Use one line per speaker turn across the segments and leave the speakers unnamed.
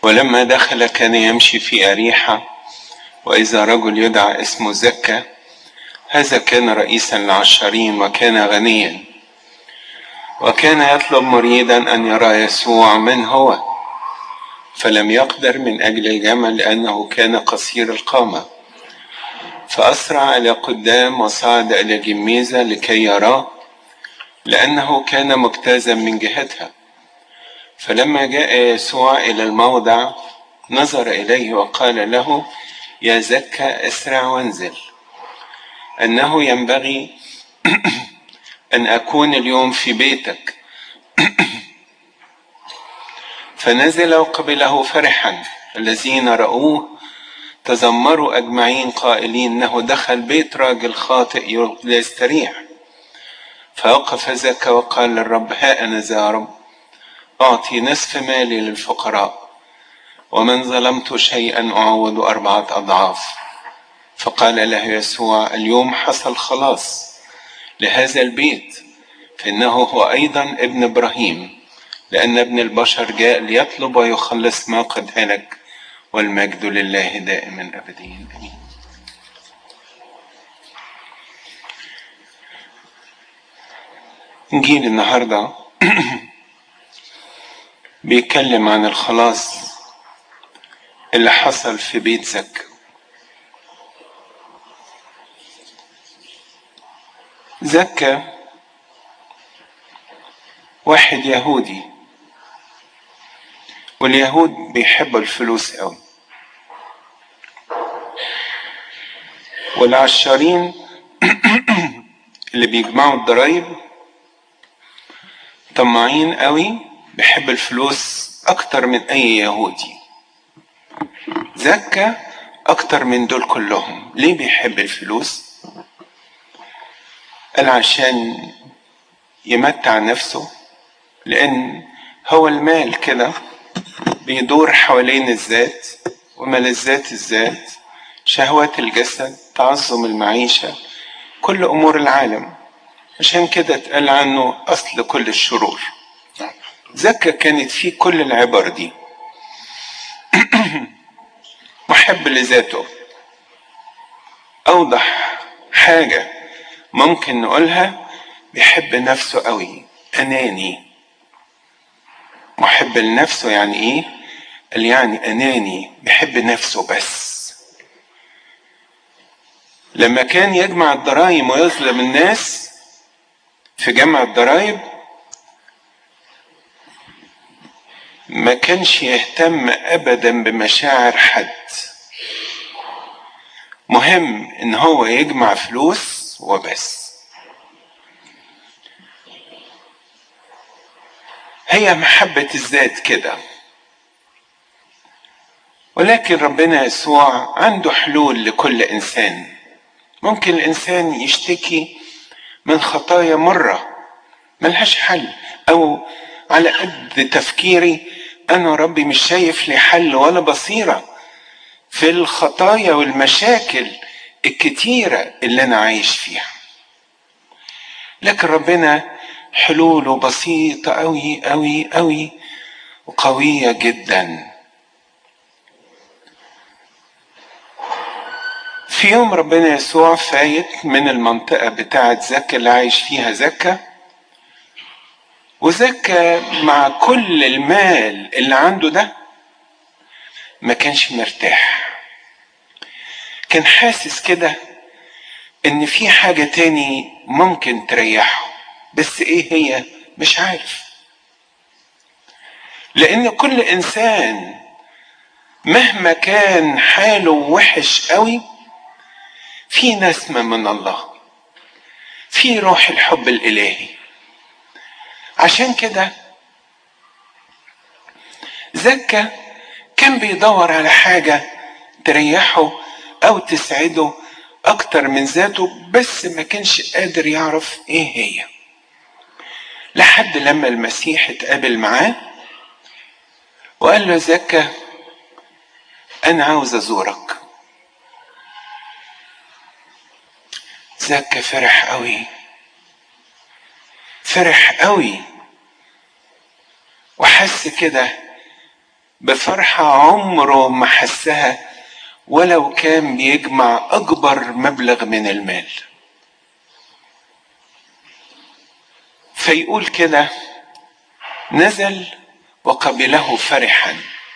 ولما دخل كان يمشي في أريحة وإذا رجل يدعى اسمه زكا هذا كان رئيسا للعشارين وكان غنيا وكان يطلب مريدا أن يرى يسوع من هو فلم يقدر من أجل الجمل لأنه كان قصير القامة فأسرع إلى قدام وصعد إلى جميزة لكي يراه لأنه كان مجتازا من جهتها فلما جاء يسوع إلى الموضع نظر إليه وقال له يا زكا اسرع وانزل أنه ينبغي أن أكون اليوم في بيتك فنزل وقبله فرحا الذين رأوه تذمروا أجمعين قائلين إنه دخل بيت راجل خاطئ ليستريح فوقف زكا وقال للرب ها أنا ذا يا رب أعطي نصف مالي للفقراء ومن ظلمت شيئا أعوض أربعة أضعاف فقال له يسوع اليوم حصل خلاص لهذا البيت فإنه هو أيضا ابن إبراهيم لأن ابن البشر جاء ليطلب ويخلص ما قد هلك والمجد لله دائما أبديا أمين إنجيل النهارده بيتكلم عن الخلاص اللي حصل في بيت زكا زكا واحد يهودي واليهود بيحبوا الفلوس قوي والعشارين اللي بيجمعوا الضرايب طماعين قوي بيحب الفلوس اكتر من اي يهودي زكا اكتر من دول كلهم ليه بيحب الفلوس قال عشان يمتع نفسه لان هو المال كده بيدور حوالين الذات وملذات الذات شهوات الجسد تعظم المعيشة كل أمور العالم عشان كده اتقال عنه أصل كل الشرور زكا كانت فيه كل العبر دي محب لذاته أوضح حاجة ممكن نقولها بيحب نفسه قوي أناني محب لنفسه يعني إيه؟ قال يعني أناني بيحب نفسه بس لما كان يجمع الضرايم ويظلم الناس في جمع الضرايب ما كانش يهتم ابدا بمشاعر حد مهم ان هو يجمع فلوس وبس هي محبة الذات كده ولكن ربنا يسوع عنده حلول لكل انسان ممكن الانسان يشتكي من خطايا مرة ملهاش حل او على قد تفكيري انا ربي مش شايف لي حل ولا بصيرة في الخطايا والمشاكل الكتيرة اللي انا عايش فيها لكن ربنا حلوله بسيطة أوي أوي أوي وقوية جدا في يوم ربنا يسوع فايت من المنطقة بتاعة زكا اللي عايش فيها زكا وزكا مع كل المال اللي عنده ده ما كانش مرتاح كان حاسس كده ان في حاجة تاني ممكن تريحه بس ايه هي مش عارف لان كل انسان مهما كان حاله وحش قوي في نسمة من الله في روح الحب الالهي عشان كده زكا كان بيدور على حاجة تريحه أو تسعده أكتر من ذاته بس ما كانش قادر يعرف إيه هي لحد لما المسيح اتقابل معاه وقال له زكا أنا عاوز أزورك زكا فرح قوي فرح قوي وحس كده بفرحة عمره ما حسها ولو كان بيجمع أكبر مبلغ من المال فيقول كده نزل وقبله فرحا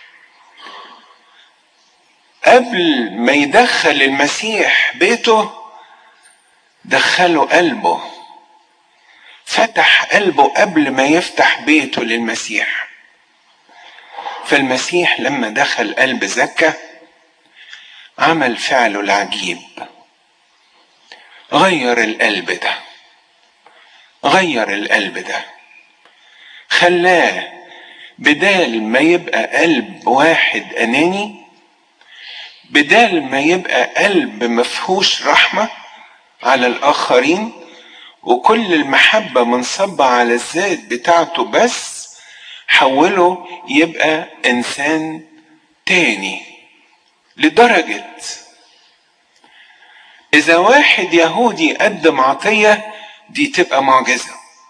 قبل ما يدخل المسيح بيته دخله قلبه فتح قلبه قبل ما يفتح بيته للمسيح فالمسيح لما دخل قلب زكا عمل فعله العجيب غير القلب ده غير القلب ده خلاه بدال ما يبقى قلب واحد اناني بدال ما يبقى قلب مفهوش رحمه على الاخرين وكل المحبه منصبه على الذات بتاعته بس حوله يبقى انسان تاني لدرجه اذا واحد يهودي قدم عطيه دي تبقى معجزه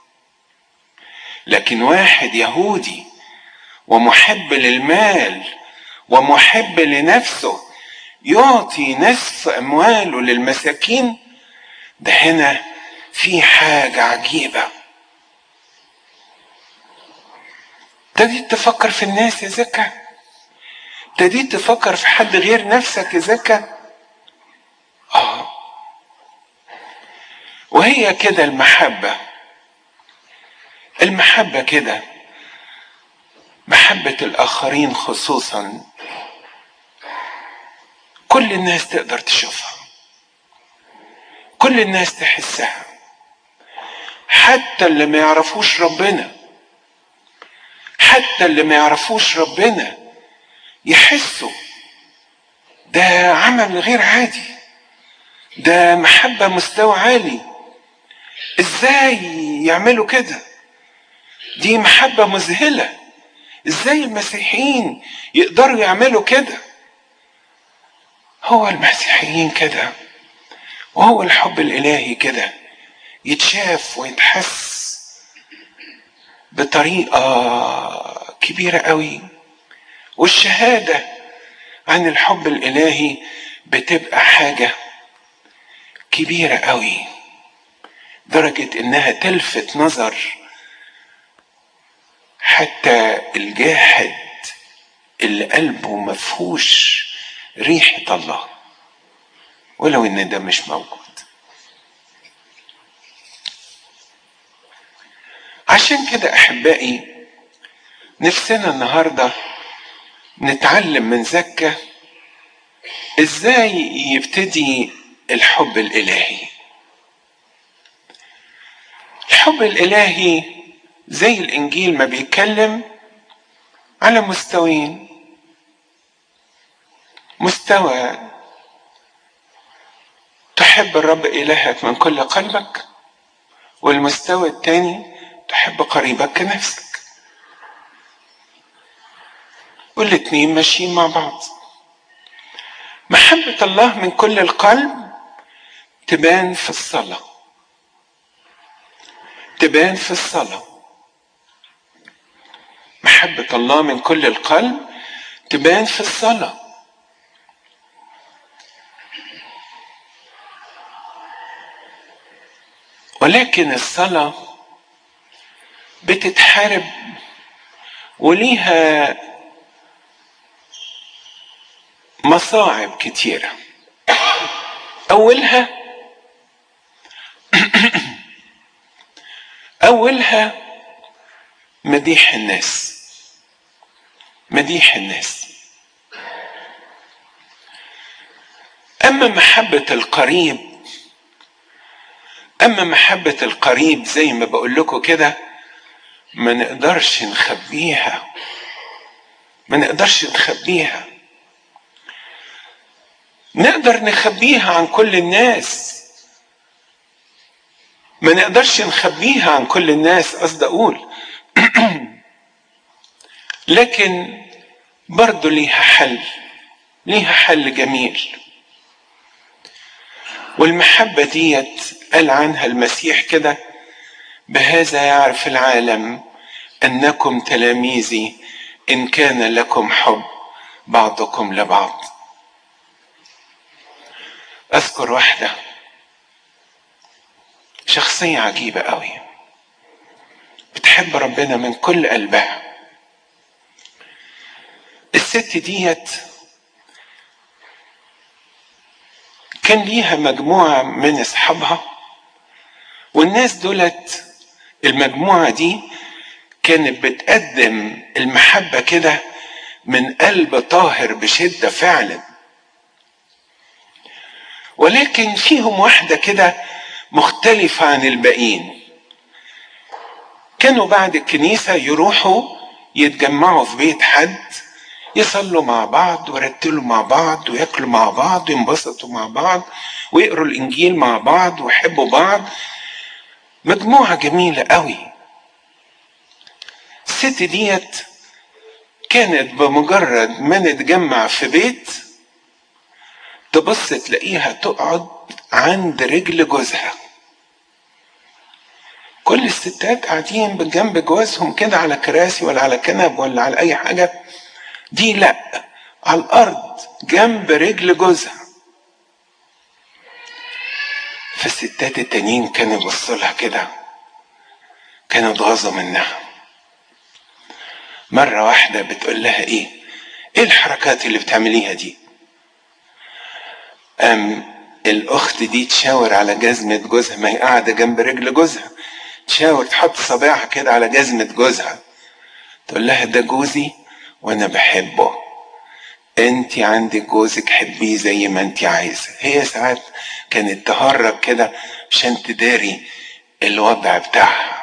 لكن واحد يهودي ومحب للمال ومحب لنفسه يعطي نصف امواله للمساكين ده هنا في حاجه عجيبه ابتديت تفكر في الناس يا زكا ابتديت تفكر في حد غير نفسك يا زكا اه وهي كده المحبه المحبه كده محبه الاخرين خصوصا كل الناس تقدر تشوفها كل الناس تحسها حتى اللي ما يعرفوش ربنا حتى اللي ما يعرفوش ربنا يحسوا ده عمل غير عادي ده محبة مستوى عالي ازاي يعملوا كده دي محبة مذهلة ازاي المسيحيين يقدروا يعملوا كده هو المسيحيين كده وهو الحب الالهي كده يتشاف ويتحس بطريقه كبيره قوي والشهاده عن الحب الالهي بتبقى حاجه كبيره قوي درجه انها تلفت نظر حتى الجاحد اللي قلبه مفهوش ريحه الله ولو ان ده مش موجود عشان كده احبائي نفسنا النهارده نتعلم من زكا ازاي يبتدي الحب الالهي الحب الالهي زي الانجيل ما بيتكلم على مستويين مستوى تحب الرب إلهك من كل قلبك والمستوى الثاني تحب قريبك كنفسك والاتنين ماشيين مع بعض محبة الله من كل القلب تبان في الصلاة تبان في الصلاة محبة الله من كل القلب تبان في الصلاه ولكن الصلاة بتتحارب وليها مصاعب كتيرة أولها أولها مديح الناس مديح الناس أما محبة القريب اما محبة القريب زي ما بقول لكم كده ما نقدرش نخبيها ما نقدرش نخبيها نقدر نخبيها عن كل الناس ما نقدرش نخبيها عن كل الناس قصد اقول لكن برضه ليها حل ليها حل جميل والمحبة ديت قال عنها المسيح كده بهذا يعرف العالم أنكم تلاميذي إن كان لكم حب بعضكم لبعض أذكر واحدة شخصية عجيبة قوي بتحب ربنا من كل قلبها الست ديت كان ليها مجموعة من أصحابها والناس دولت المجموعة دي كانت بتقدم المحبة كده من قلب طاهر بشدة فعلا ولكن فيهم واحدة كده مختلفة عن الباقيين كانوا بعد الكنيسة يروحوا يتجمعوا في بيت حد يصلوا مع بعض ويرتلوا مع بعض وياكلوا مع بعض وينبسطوا مع بعض ويقروا الانجيل مع بعض ويحبوا بعض مجموعة جميلة قوي الست ديت كانت بمجرد ما نتجمع في بيت تبص تلاقيها تقعد عند رجل جوزها كل الستات قاعدين بجنب جوازهم كده على كراسي ولا على كنب ولا على اي حاجه دي لا على الارض جنب رجل جوزها فالستات التانيين كانوا يبصوا لها كده كانوا اتغاظوا منها مرة واحدة بتقول لها ايه ايه الحركات اللي بتعمليها دي أم الأخت دي تشاور على جزمة جوزها ما هي قاعدة جنب رجل جوزها تشاور تحط صباعها كده على جزمة جوزها تقول لها ده جوزي وأنا بحبه انت عندك جوزك حبيه زي ما انت عايزة هي ساعات كانت تهرب كده عشان تداري الوضع بتاعها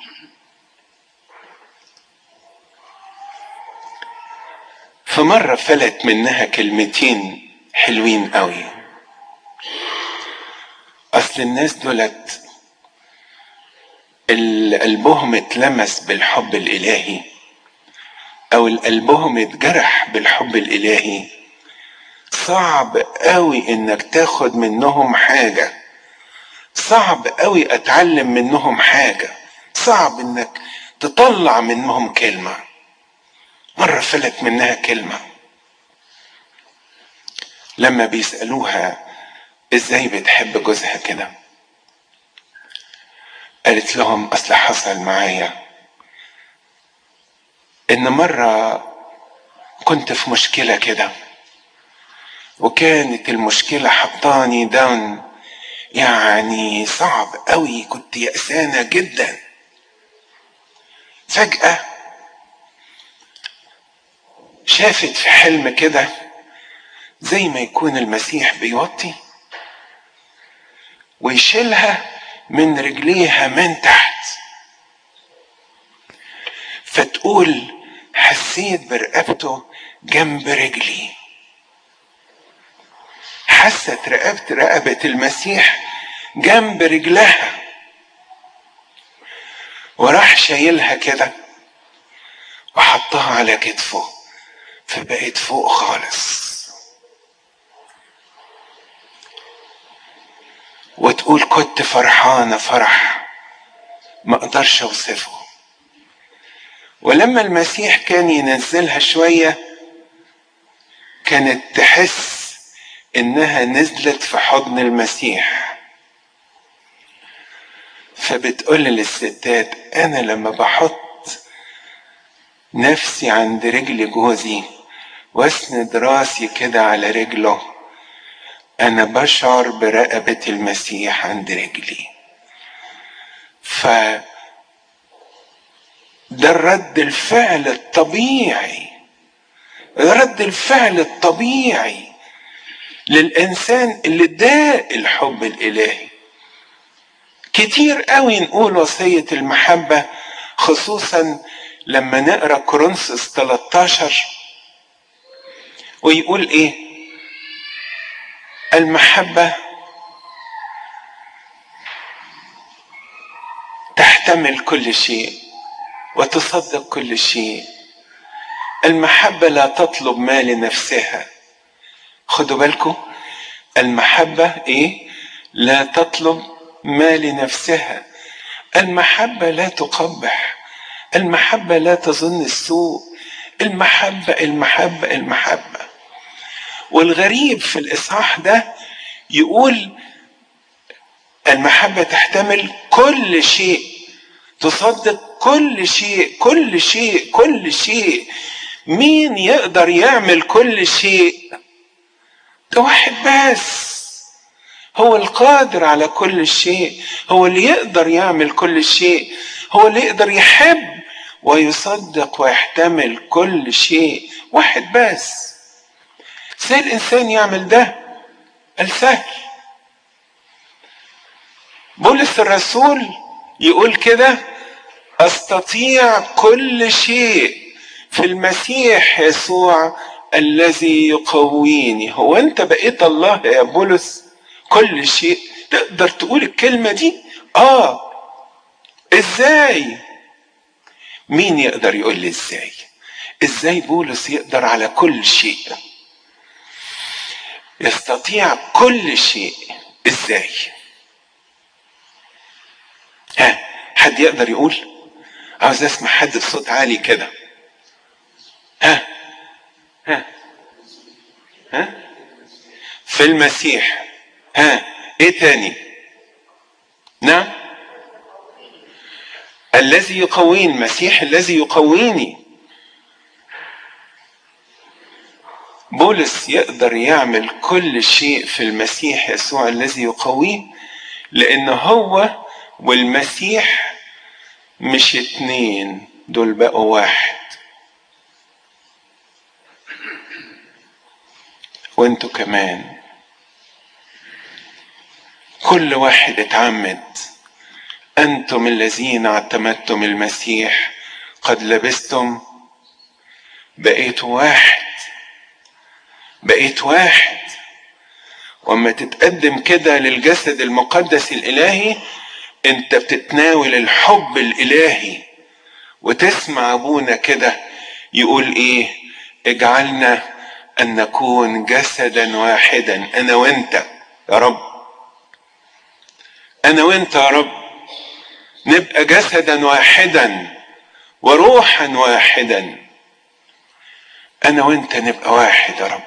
فمرة فلت منها كلمتين حلوين قوي اصل الناس دولت اللي قلبهم اتلمس بالحب الالهي او اللي قلبهم اتجرح بالحب الالهي صعب قوي انك تاخد منهم حاجة صعب قوي اتعلم منهم حاجة صعب انك تطلع منهم كلمة مرة فلت منها كلمة لما بيسألوها ازاي بتحب جوزها كده قالت لهم اصل حصل معايا ان مرة كنت في مشكلة كده وكانت المشكلة حطاني داون يعني صعب قوي كنت يأسانة جدا فجأة شافت في حلم كده زي ما يكون المسيح بيوطي ويشيلها من رجليها من تحت فتقول حسيت برقبته جنب رجلي حست رقبت رقبة المسيح جنب رجلها وراح شايلها كده وحطها على كتفه فبقت فوق خالص وتقول كنت فرحانة فرح ما اقدرش اوصفه ولما المسيح كان ينزلها شوية كانت تحس انها نزلت في حضن المسيح فبتقول للستات انا لما بحط نفسي عند رجل جوزي واسند راسي كده على رجله انا بشعر برقبة المسيح عند رجلي ف ده الرد الفعل الطبيعي رد الفعل الطبيعي للإنسان اللي داء الحب الإلهي كتير قوي نقول وصية المحبة خصوصا لما نقرا كورنثوس 13 ويقول ايه المحبة تحتمل كل شيء وتصدق كل شيء المحبة لا تطلب ما لنفسها خدوا بالكم المحبة ايه لا تطلب ما لنفسها المحبة لا تقبح المحبة لا تظن السوء المحبة المحبة المحبة والغريب في الإصحاح ده يقول المحبة تحتمل كل شيء تصدق كل شيء كل شيء كل شيء مين يقدر يعمل كل شيء ده واحد بس هو القادر على كل شيء هو اللي يقدر يعمل كل شيء هو اللي يقدر يحب ويصدق ويحتمل كل شيء واحد بس ازاي الانسان يعمل ده السهل بولس الرسول يقول كده استطيع كل شيء في المسيح يسوع الذي يقويني هو انت بقيت الله يا بولس كل شيء تقدر تقول الكلمة دي اه ازاي مين يقدر يقول لي ازاي ازاي بولس يقدر على كل شيء يستطيع كل شيء ازاي ها حد يقدر يقول عاوز اسمع حد بصوت عالي كده ها ها ها في المسيح ها ايه تاني نعم الذي يقويني المسيح الذي يقويني بولس يقدر يعمل كل شيء في المسيح يسوع الذي يقويه لان هو والمسيح مش اتنين دول بقوا واحد وانتوا كمان كل واحد اتعمد انتم الذين اعتمدتم المسيح قد لبستم بقيت واحد بقيت واحد وما تتقدم كده للجسد المقدس الالهي انت بتتناول الحب الالهي وتسمع ابونا كده يقول ايه اجعلنا ان نكون جسدا واحدا انا وانت يا رب انا وانت يا رب نبقى جسدا واحدا وروحا واحدا انا وانت نبقى واحد يا رب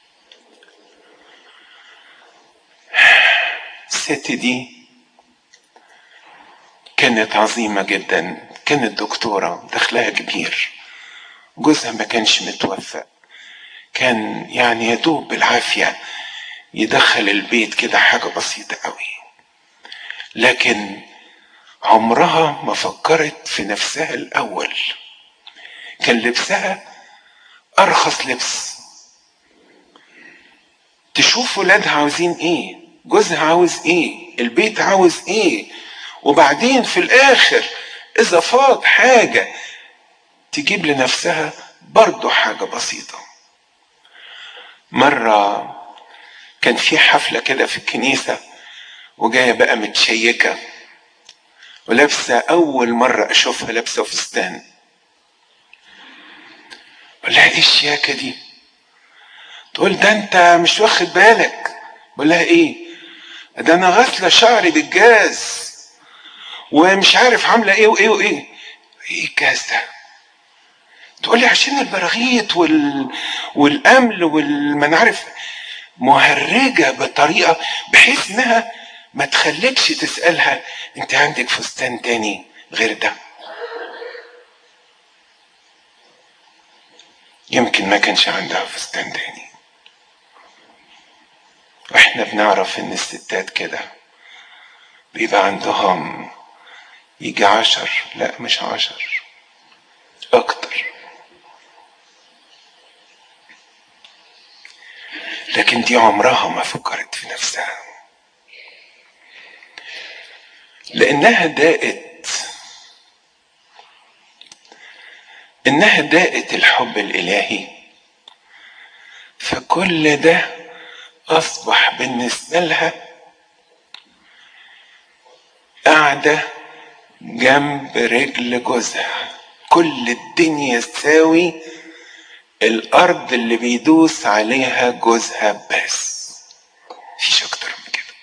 الست دي كانت عظيمة جدا كانت دكتورة دخلها كبير جوزها ما كانش متوفق كان يعني يدوب بالعافية يدخل البيت كده حاجة بسيطة قوي لكن عمرها ما فكرت في نفسها الأول كان لبسها أرخص لبس تشوف ولادها عاوزين إيه جوزها عاوز إيه البيت عاوز إيه وبعدين في الآخر إذا فاض حاجة تجيب لنفسها برضو حاجة بسيطة مرة كان في حفلة كده في الكنيسة وجاية بقى متشيكة ولابسة أول مرة أشوفها لابسة فستان بقول لها إيه الشياكة دي؟ تقول ده أنت مش واخد بالك بقول لها إيه؟ ده أنا غاسلة شعري بالجاز ومش عارف عاملة إيه وإيه وإيه إيه الجاز ده؟ تقول لي عشان البراغيث وال... والأمل والمنعرف مهرجة بطريقة بحيث إنها ما تخليكش تسألها انت عندك فستان تاني غير ده يمكن ما كانش عندها فستان تاني واحنا بنعرف ان الستات كده بيبقى عندهم يجي عشر لا مش عشر اكتر لكن دي عمرها ما فكرت في نفسها لانها داءت انها داءت الحب الالهي فكل ده اصبح بالنسبه لها قاعده جنب رجل جوزها كل الدنيا تساوي الارض اللي بيدوس عليها جوزها بس مفيش اكتر من كده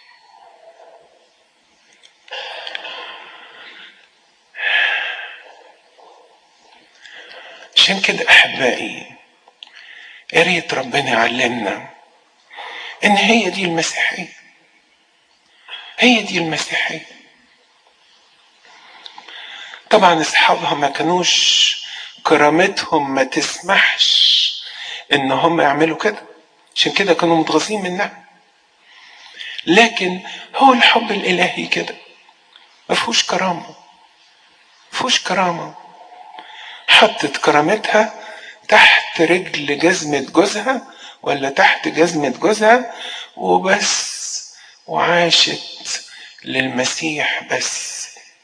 عشان كده احبائي يا ريت ربنا يعلمنا ان هي دي المسيحيه هي دي المسيحيه طبعا اصحابها ما كانوش كرامتهم ما تسمحش ان هم يعملوا كده عشان كده كانوا متغاظين منها لكن هو الحب الالهي كده ما فيهوش كرامه ما فيهوش كرامه حطت كرامتها تحت رجل جزمة جوزها ولا تحت جزمة جوزها وبس وعاشت للمسيح بس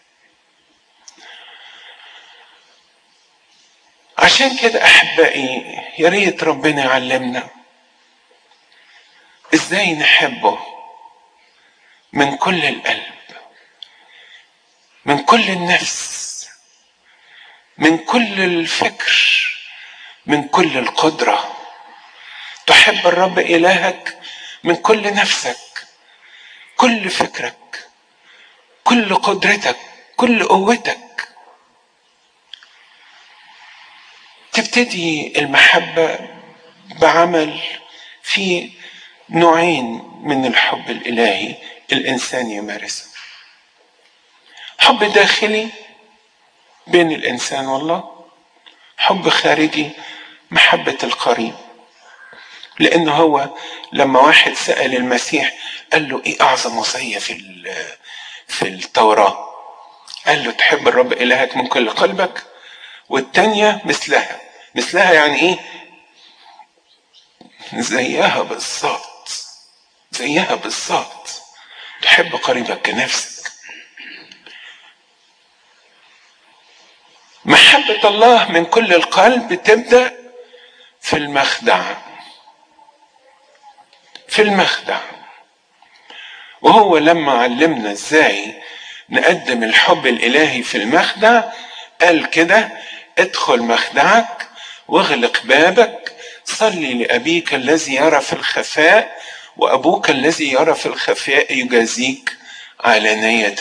عشان كده احبائي يا ريت ربنا يعلمنا ازاي نحبه من كل القلب من كل النفس من كل الفكر من كل القدره تحب الرب الهك من كل نفسك كل فكرك كل قدرتك كل قوتك تبتدي المحبه بعمل في نوعين من الحب الالهي الانسان يمارسه حب داخلي بين الانسان والله حب خارجي محبه القريب لان هو لما واحد سال المسيح قال له ايه اعظم وصيه في في التوراه قال له تحب الرب الهك من كل قلبك والتانية مثلها مثلها يعني ايه زيها بالظبط زيها بالظبط تحب قريبك كنفسك محبة الله من كل القلب تبدأ في المخدع في المخدع وهو لما علمنا ازاي نقدم الحب الالهي في المخدع قال كده ادخل مخدعك واغلق بابك صلي لابيك الذي يرى في الخفاء وابوك الذي يرى في الخفاء يجازيك علانيه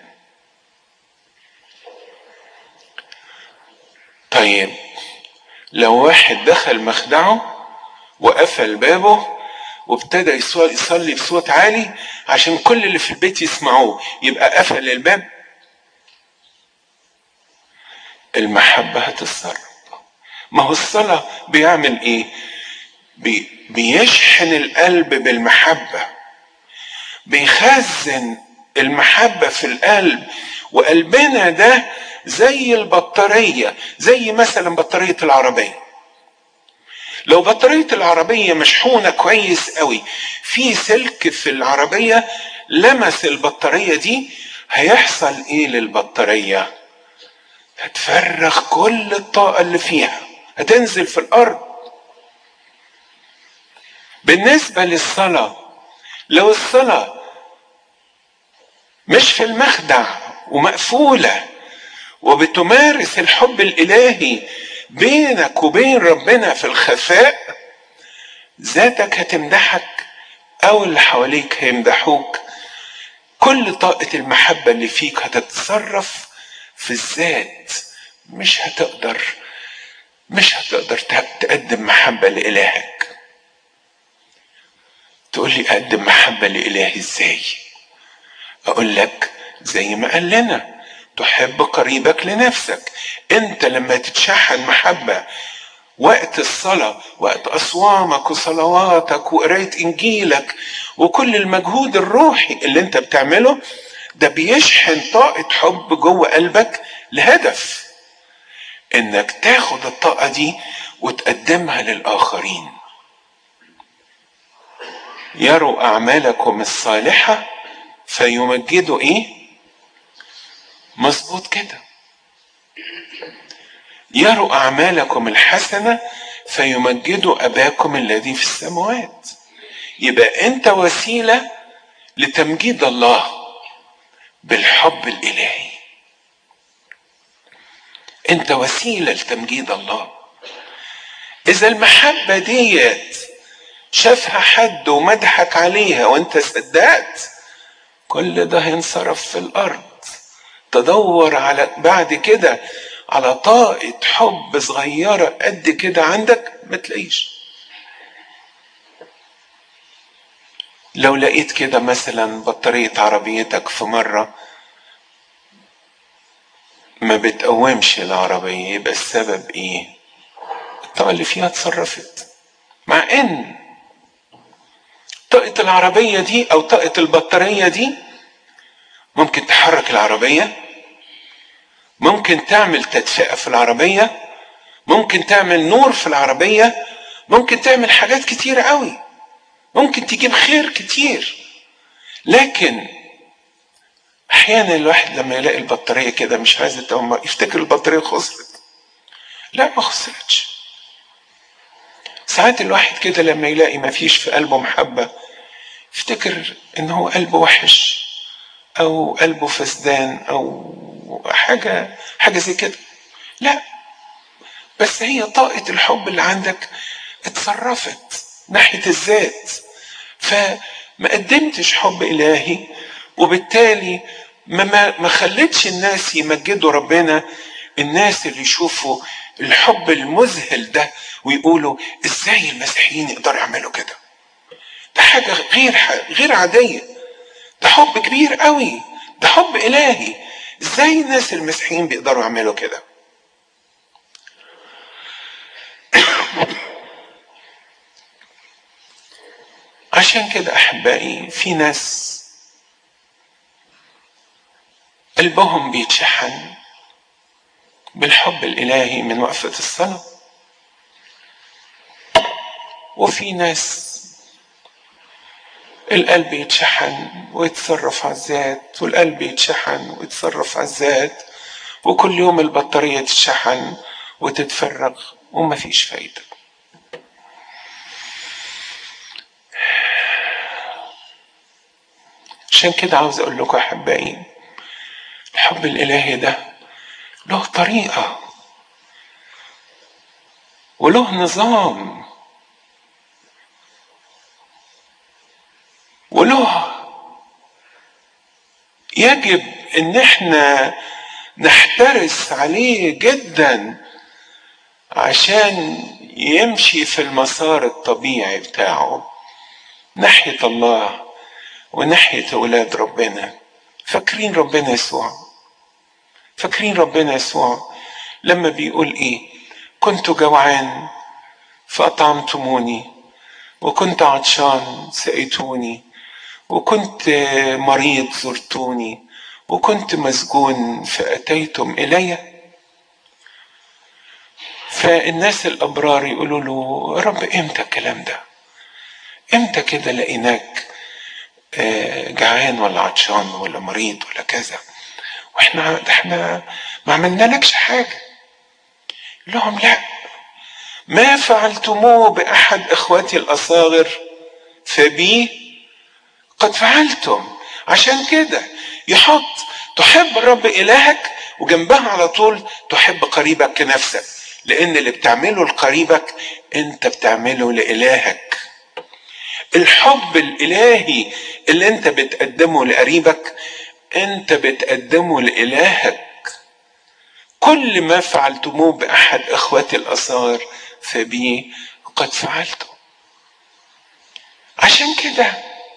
طيب لو واحد دخل مخدعه وقفل بابه وابتدى يصلي بصوت عالي عشان كل اللي في البيت يسمعوه يبقى قفل الباب المحبة هتتصرف ما هو الصلاة بيعمل ايه بي بيشحن القلب بالمحبة بيخزن المحبة في القلب وقلبنا ده زي البطارية زي مثلا بطارية العربية لو بطارية العربية مشحونة كويس قوي في سلك في العربية لمس البطارية دي هيحصل ايه للبطارية هتفرغ كل الطاقة اللي فيها هتنزل في الأرض بالنسبة للصلاة لو الصلاة مش في المخدع ومقفولة وبتمارس الحب الإلهي بينك وبين ربنا في الخفاء ذاتك هتمدحك أو اللي حواليك هيمدحوك كل طاقة المحبة اللي فيك هتتصرف في الذات مش هتقدر مش هتقدر تقدم محبة لإلهك تقول لي أقدم محبة لإلهي إزاي أقول لك زي ما قال لنا تحب قريبك لنفسك انت لما تتشحن محبة وقت الصلاة وقت أصوامك وصلواتك وقراية إنجيلك وكل المجهود الروحي اللي انت بتعمله ده بيشحن طاقة حب جوه قلبك لهدف انك تاخد الطاقة دي وتقدمها للآخرين يروا أعمالكم الصالحة فيمجدوا إيه؟ مظبوط كده يروا أعمالكم الحسنة فيمجدوا أباكم الذي في السماوات يبقى أنت وسيلة لتمجيد الله بالحب الإلهي أنت وسيلة لتمجيد الله إذا المحبة ديت شافها حد ومدحك عليها وانت صدقت كل ده هينصرف في الارض تدور على بعد كده على طاقة حب صغيرة قد كده عندك ما تلاقيش لو لقيت كده مثلا بطارية عربيتك في مرة ما بتقومش العربية يبقى السبب ايه الطاقة اللي فيها اتصرفت مع ان طاقة العربية دي او طاقة البطارية دي ممكن تحرك العربية ممكن تعمل تدفئة في العربية ممكن تعمل نور في العربية ممكن تعمل حاجات كتيرة قوي ممكن تجيب خير كتير لكن احيانا الواحد لما يلاقي البطاريه كده مش عايزه تقوم يفتكر البطاريه خسرت لا ما خسرتش ساعات الواحد كده لما يلاقي ما فيش في قلبه محبه يفتكر ان هو قلبه وحش او قلبه فسدان او حاجه حاجه زي كده لا بس هي طاقه الحب اللي عندك اتصرفت ناحيه الذات فما قدمتش حب الهي وبالتالي ما ما ما خلتش الناس يمجدوا ربنا الناس اللي يشوفوا الحب المذهل ده ويقولوا ازاي المسيحيين يقدروا يعملوا كده ده حاجه غير غير عاديه ده حب كبير قوي ده حب الهي ازاي الناس المسيحيين بيقدروا يعملوا كده عشان كده احبائي في ناس قلبهم بيتشحن بالحب الالهي من وقفه الصلاه وفي ناس القلب يتشحن ويتصرف على الذات والقلب يتشحن ويتصرف على الذات وكل يوم البطاريه تتشحن وتتفرغ ومفيش فايده عشان كده عاوز اقول لكم احبائي الحب الالهي ده له طريقه وله نظام وله يجب ان احنا نحترس عليه جدا عشان يمشي في المسار الطبيعي بتاعه ناحيه الله وناحيه اولاد ربنا فاكرين ربنا يسوع فاكرين ربنا يسوع لما بيقول ايه كنت جوعان فاطعمتموني وكنت عطشان سقيتوني وكنت مريض زرتوني وكنت مسجون فاتيتم الي فالناس الابرار يقولوا له رب امتى الكلام ده امتى كده لقيناك جعان ولا عطشان ولا مريض ولا كذا واحنا ده احنا ما عملنالكش حاجه لهم لا ما فعلتموه باحد اخواتي الاصاغر فبي قد فعلتم عشان كده يحط تحب الرب الهك وجنبها على طول تحب قريبك كنفسك لان اللي بتعمله لقريبك انت بتعمله لالهك الحب الالهي اللي انت بتقدمه لقريبك انت بتقدمه لالهك كل ما فعلتموه باحد اخواتي الاصغر فبي قد فعلته عشان كده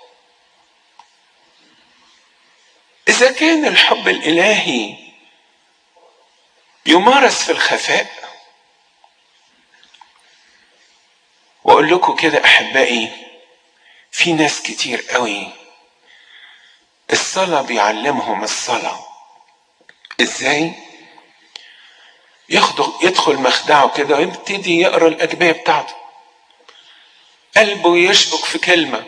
اذا كان الحب الالهي يمارس في الخفاء واقول لكم كده احبائي في ناس كتير قوي الصلاة بيعلمهم الصلاة ازاي ياخده يدخل مخدعه كده ويبتدي يقرا الأجبية بتاعته قلبه يشبك في كلمة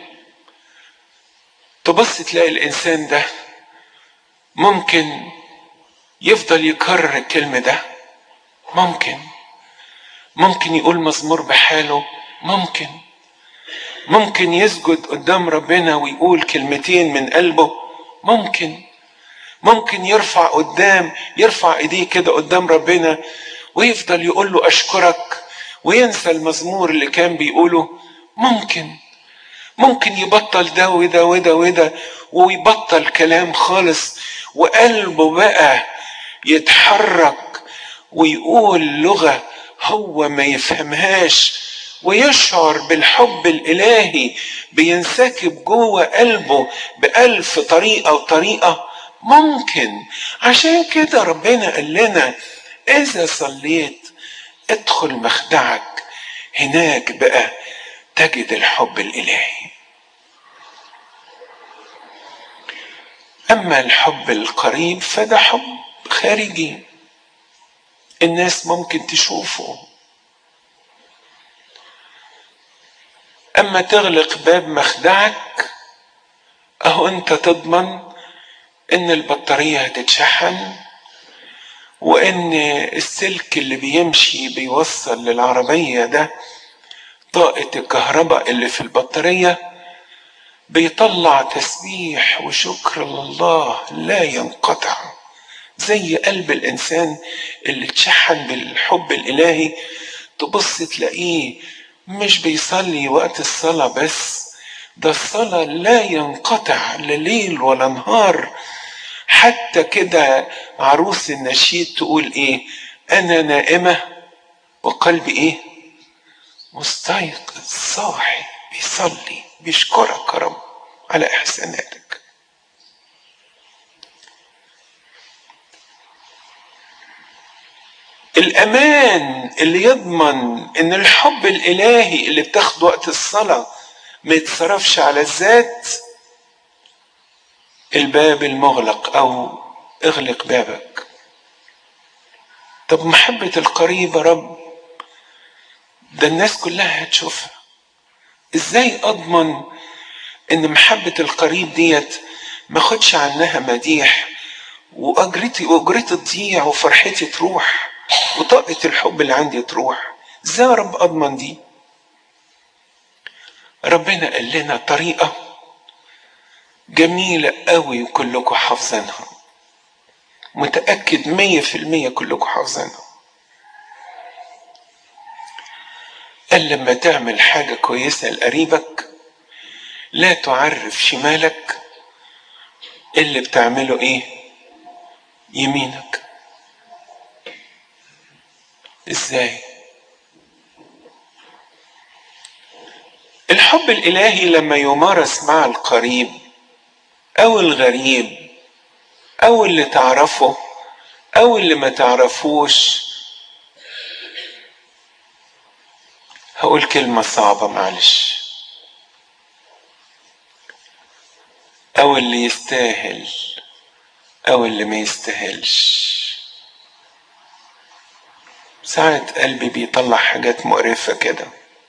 تبص تلاقي الإنسان ده ممكن يفضل يكرر الكلمة ده ممكن ممكن يقول مزمور بحاله ممكن ممكن يسجد قدام ربنا ويقول كلمتين من قلبه ممكن ممكن يرفع قدام يرفع ايديه كده قدام ربنا ويفضل يقول له اشكرك وينسى المزمور اللي كان بيقوله ممكن ممكن يبطل ده وده وده وده ويبطل كلام خالص وقلبه بقى يتحرك ويقول لغة هو ما يفهمهاش ويشعر بالحب الإلهي بينسكب جوه قلبه بألف طريقة وطريقة ممكن عشان كده ربنا قال لنا إذا صليت ادخل مخدعك هناك بقى تجد الحب الإلهي أما الحب القريب فده حب خارجي الناس ممكن تشوفه أما تغلق باب مخدعك أهو أنت تضمن إن البطارية هتتشحن وإن السلك اللي بيمشي بيوصل للعربية ده طاقة الكهرباء اللي في البطارية بيطلع تسبيح وشكر لله لا ينقطع زي قلب الإنسان اللي اتشحن بالحب الإلهي تبص تلاقيه مش بيصلي وقت الصلاة بس ده الصلاة لا ينقطع لا ليل ولا نهار حتى كده عروس النشيد تقول ايه انا نائمة وقلبي ايه مستيقظ صاحي بيصلي بيشكرك يا رب على احساناتك الامان اللي يضمن ان الحب الالهي اللي بتاخد وقت الصلاه ما يتصرفش على الذات الباب المغلق او اغلق بابك طب محبة القريب يا رب ده الناس كلها هتشوفها ازاي اضمن ان محبة القريب ديت ما اخدش عنها مديح واجرتي واجرتي تضيع وفرحتي تروح وطاقة الحب اللي عندي تروح ازاي يا رب اضمن دي ربنا قال لنا طريقة جميلة قوي وكلكم حافظينها متأكد مية في المية كلكم حافظينها قال لما تعمل حاجة كويسة لقريبك لا تعرف شمالك اللي بتعمله ايه يمينك ازاي الحب الالهي لما يمارس مع القريب او الغريب او اللي تعرفه او اللي ما تعرفوش هقول كلمة صعبة معلش او اللي يستاهل او اللي ما يستاهلش ساعات قلبي بيطلع حاجات مقرفة كده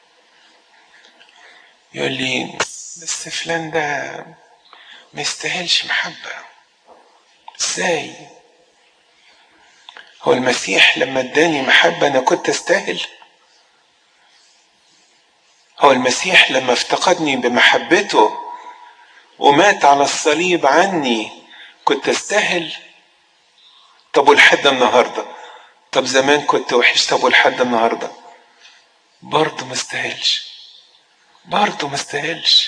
يقول لي بس فلان ده ما يستاهلش محبة ازاي هو المسيح لما اداني محبة انا كنت استاهل هو المسيح لما افتقدني بمحبته ومات على الصليب عني كنت استاهل طب ولحد النهارده طب زمان كنت وحش طب ولحد النهارده برضه ما استاهلش برضه ما استاهلش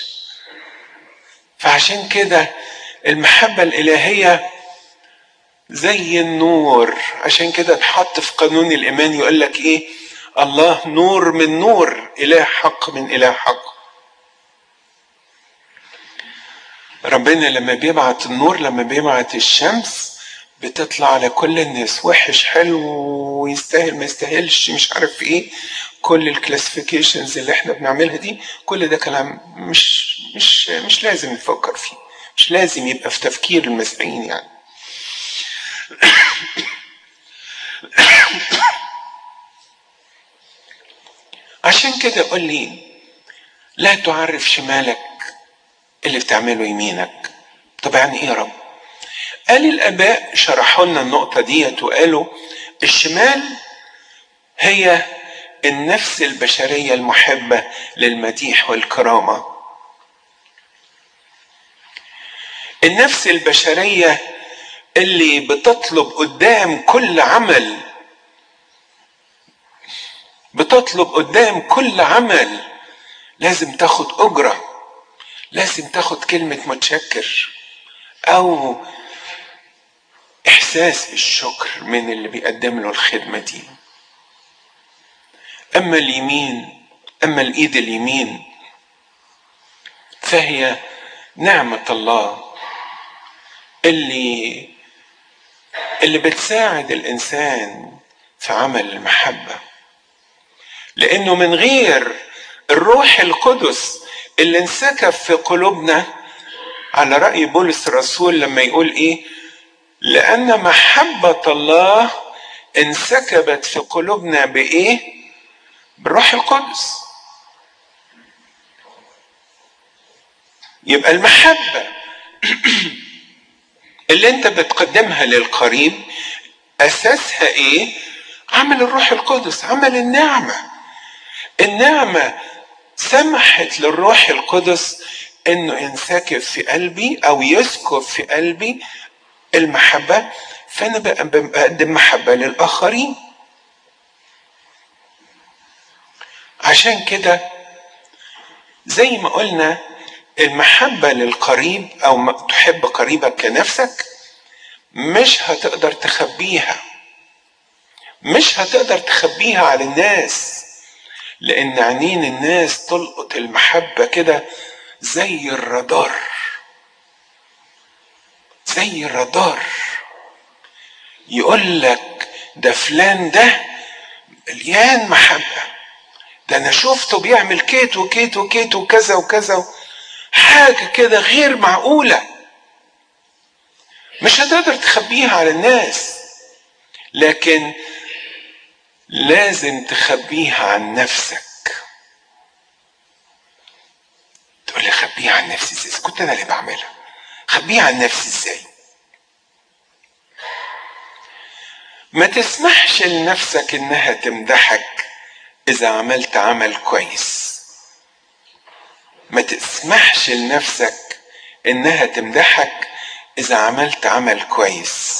فعشان كده المحبة الإلهية زي النور عشان كده اتحط في قانون الإيمان يقول لك إيه الله نور من نور إله حق من إله حق ربنا لما بيبعت النور لما بيبعت الشمس بتطلع على كل الناس وحش حلو ويستاهل ما يستاهلش مش عارف ايه كل الكلاسيفيكيشنز اللي احنا بنعملها دي كل ده كلام مش مش مش لازم نفكر فيه مش لازم يبقى في تفكير المسيحيين يعني عشان كده قول لي لا تعرف شمالك اللي بتعمله يمينك طب يعني ايه يا رب قال الاباء شرحوا لنا النقطه ديت وقالوا الشمال هي النفس البشريه المحبه للمديح والكرامه النفس البشريه اللي بتطلب قدام كل عمل بتطلب قدام كل عمل لازم تاخد اجره لازم تاخد كلمه متشكر او احساس الشكر من اللي بيقدم له الخدمه دي اما اليمين اما الايد اليمين فهي نعمه الله اللي اللي بتساعد الانسان في عمل المحبه لانه من غير الروح القدس اللي انسكب في قلوبنا على راي بولس الرسول لما يقول ايه لان محبه الله انسكبت في قلوبنا بايه بالروح القدس يبقى المحبه اللي انت بتقدمها للقريب اساسها ايه عمل الروح القدس عمل النعمه النعمه سمحت للروح القدس انه ينسكب في قلبي او يسكب في قلبي المحبه فانا بقدم محبه للاخرين عشان كده زي ما قلنا المحبة للقريب أو تحب قريبك كنفسك مش هتقدر تخبيها مش هتقدر تخبيها على الناس لأن عينين الناس تلقط المحبة كده زي الرادار زي الرادار يقول لك ده فلان ده مليان محبة ده أنا شفته بيعمل كيت وكيت وكيت وكذا وكذا حاجة كده غير معقولة مش هتقدر تخبيها على الناس لكن لازم تخبيها عن نفسك تقول لي خبيها عن نفسي ازاي كنت انا اللي بعملها خبيها عن نفسي ازاي ما تسمحش لنفسك انها تمدحك اذا عملت عمل كويس ما تسمحش لنفسك انها تمدحك اذا عملت عمل كويس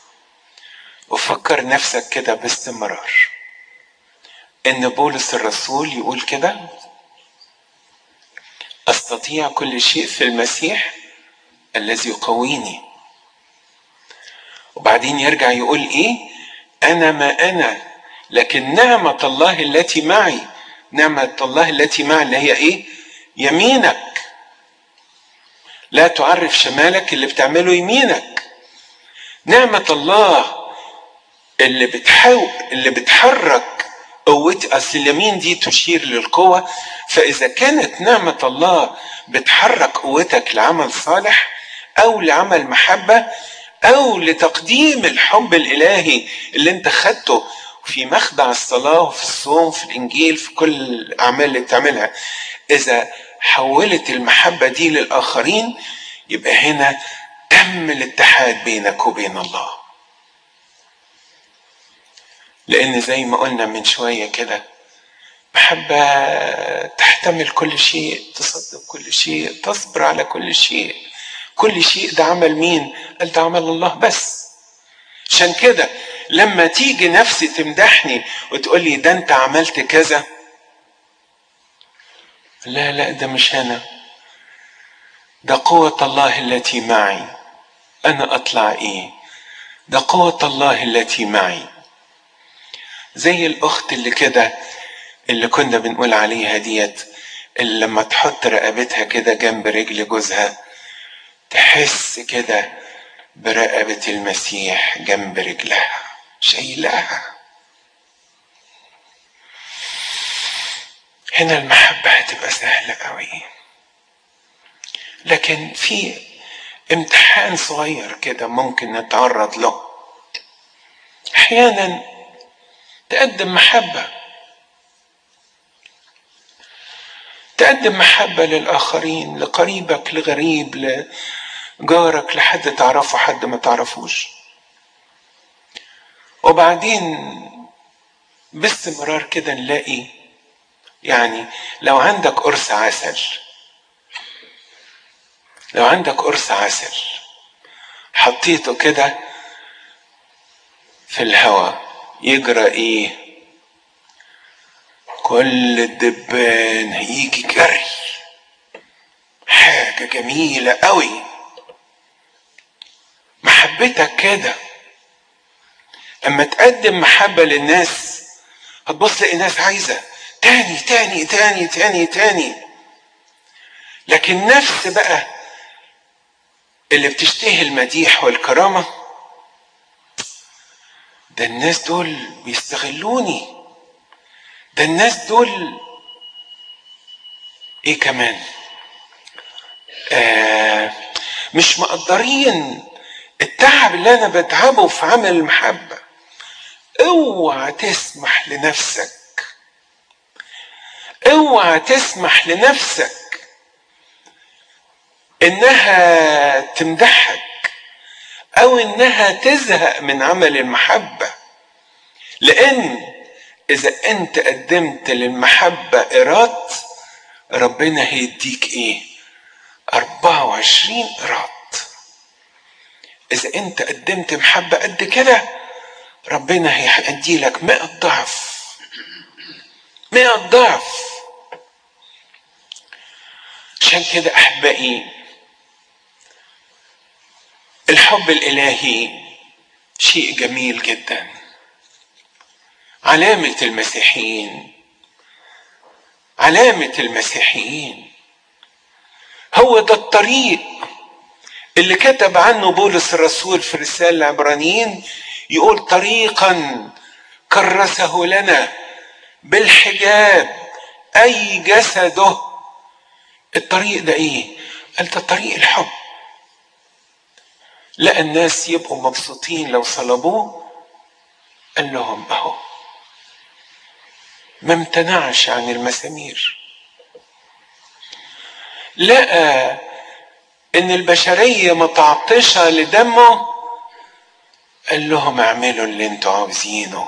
وفكر نفسك كده باستمرار ان بولس الرسول يقول كده استطيع كل شيء في المسيح الذي يقويني وبعدين يرجع يقول ايه انا ما انا لكن نعمه الله التي معي نعمه الله التي معي اللي هي ايه يمينك لا تعرف شمالك اللي بتعمله يمينك نعمة الله اللي بتحاول اللي بتحرك قوتي اصل اليمين دي تشير للقوة فإذا كانت نعمة الله بتحرك قوتك لعمل صالح أو لعمل محبة أو لتقديم الحب الإلهي اللي أنت خدته في مخدع الصلاة وفي الصوم في الإنجيل في كل الأعمال اللي بتعملها إذا حولت المحبة دي للآخرين يبقى هنا تم الاتحاد بينك وبين الله لأن زي ما قلنا من شوية كده محبة تحتمل كل شيء تصدق كل شيء تصبر على كل شيء كل شيء ده عمل مين قال ده عمل الله بس عشان كده لما تيجي نفسي تمدحني وتقول لي ده انت عملت كذا لا لا ده مش انا ده قوة الله التي معي انا اطلع ايه ده قوة الله التي معي زي الاخت اللي كده اللي كنا بنقول عليها ديت اللي لما تحط رقبتها كده جنب رجل جوزها تحس كده برقبة المسيح جنب رجلها شايلها هنا المحبة هتبقى سهلة قوي لكن في امتحان صغير كده ممكن نتعرض له احيانا تقدم محبه تقدم محبه للاخرين لقريبك لغريب لجارك لحد تعرفه حد ما تعرفوش وبعدين باستمرار كده نلاقي يعني لو عندك قرص عسل لو عندك قرص عسل حطيته كده في الهواء يجرى ايه كل الدبان هيجي جري حاجة جميلة قوي محبتك كده اما تقدم محبة للناس هتبص تلاقي ناس عايزة تاني تاني تاني تاني تاني لكن نفس بقى اللي بتشتهي المديح والكرامة ده الناس دول بيستغلوني ده الناس دول ايه كمان آه مش مقدرين التعب اللي انا بتعبه في عمل المحبة اوعى تسمح لنفسك اوعى تسمح لنفسك انها تمدحك او انها تزهق من عمل المحبة لان اذا انت قدمت للمحبة ايراد ربنا هيديك ايه 24 ايراد اذا انت قدمت محبة قد كده ربنا هيدي لك 100 ضعف 100 ضعف عشان كده احبائي الحب الالهي شيء جميل جدا علامه المسيحيين علامه المسيحيين هو ده الطريق اللي كتب عنه بولس الرسول في رسالة العبرانيين يقول طريقا كرسه لنا بالحجاب أي جسده الطريق ده إيه؟ قال ده طريق الحب لقى الناس يبقوا مبسوطين لو صلبوه قال لهم أهو ما امتنعش عن المسامير لقى ان البشريه متعطشه لدمه قال لهم اعملوا اللي انتوا عاوزينه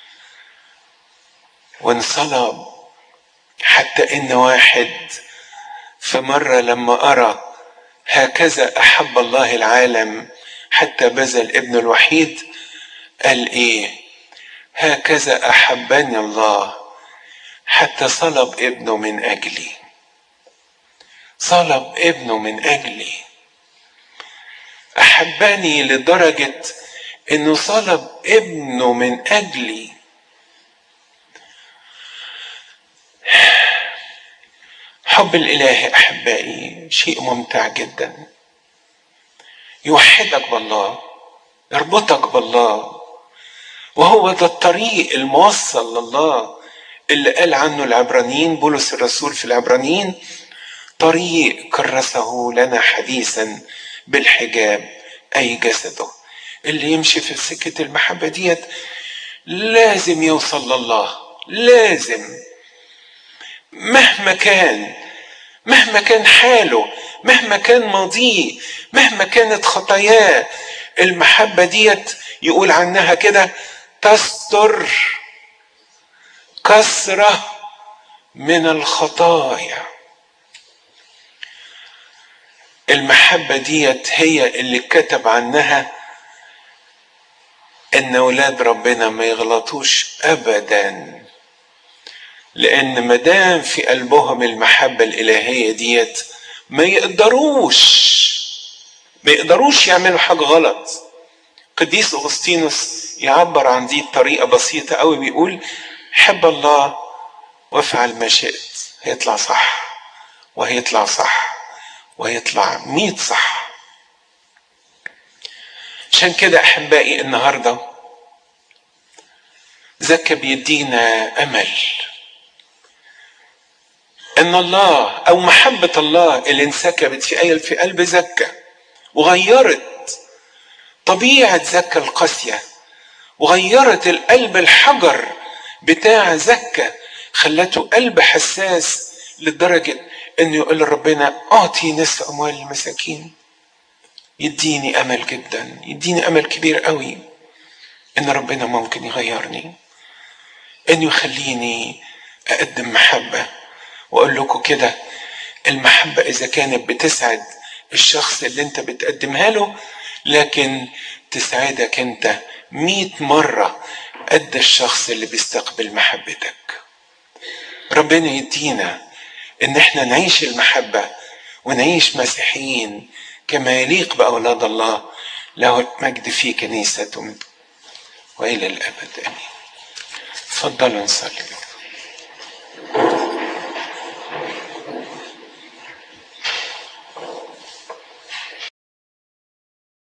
وانصلب حتى ان واحد في مره لما ارى هكذا احب الله العالم حتى بذل ابنه الوحيد قال ايه هكذا احبني الله حتى صلب ابنه من اجلي صلب ابنه من اجلي احبني لدرجه انه صلب ابنه من اجلي حب الاله احبائي شيء ممتع جدا يوحدك بالله يربطك بالله وهو ده الطريق الموصل لله اللي قال عنه العبرانيين بولس الرسول في العبرانيين طريق كرسه لنا حديثا بالحجاب اي جسده اللي يمشي في سكة المحبة ديت لازم يوصل لله لازم مهما كان مهما كان حاله مهما كان ماضيه مهما كانت خطاياه المحبة ديت يقول عنها كده تستر كثرة من الخطايا المحبة ديت هي اللي كتب عنها ان اولاد ربنا ما يغلطوش ابدا لان مدام في قلبهم المحبة الالهية ديت ما يقدروش ما يقدروش يعملوا حاجة غلط قديس اغسطينوس يعبر عن دي بطريقة بسيطة قوي بيقول حب الله وافعل ما شئت هيطلع صح وهيطلع صح ويطلع مية صح عشان كده احبائي النهارده زكا بيدينا امل ان الله او محبه الله اللي انسكبت في في قلب زكا وغيرت طبيعه زكا القاسيه وغيرت القلب الحجر بتاع زكا خلته قلب حساس لدرجه انه يقول لربنا اعطي نصف اموال المساكين يديني امل جدا يديني امل كبير قوي ان ربنا ممكن يغيرني انه يخليني اقدم محبه واقول لكم كده المحبه اذا كانت بتسعد الشخص اللي انت بتقدمها له لكن تسعدك انت مئة مرة قد الشخص اللي بيستقبل محبتك ربنا يدينا ان احنا نعيش المحبة ونعيش مسيحيين كما يليق بأولاد الله له المجد في كنيسته وإلى الأبد آمين تفضلوا نصلي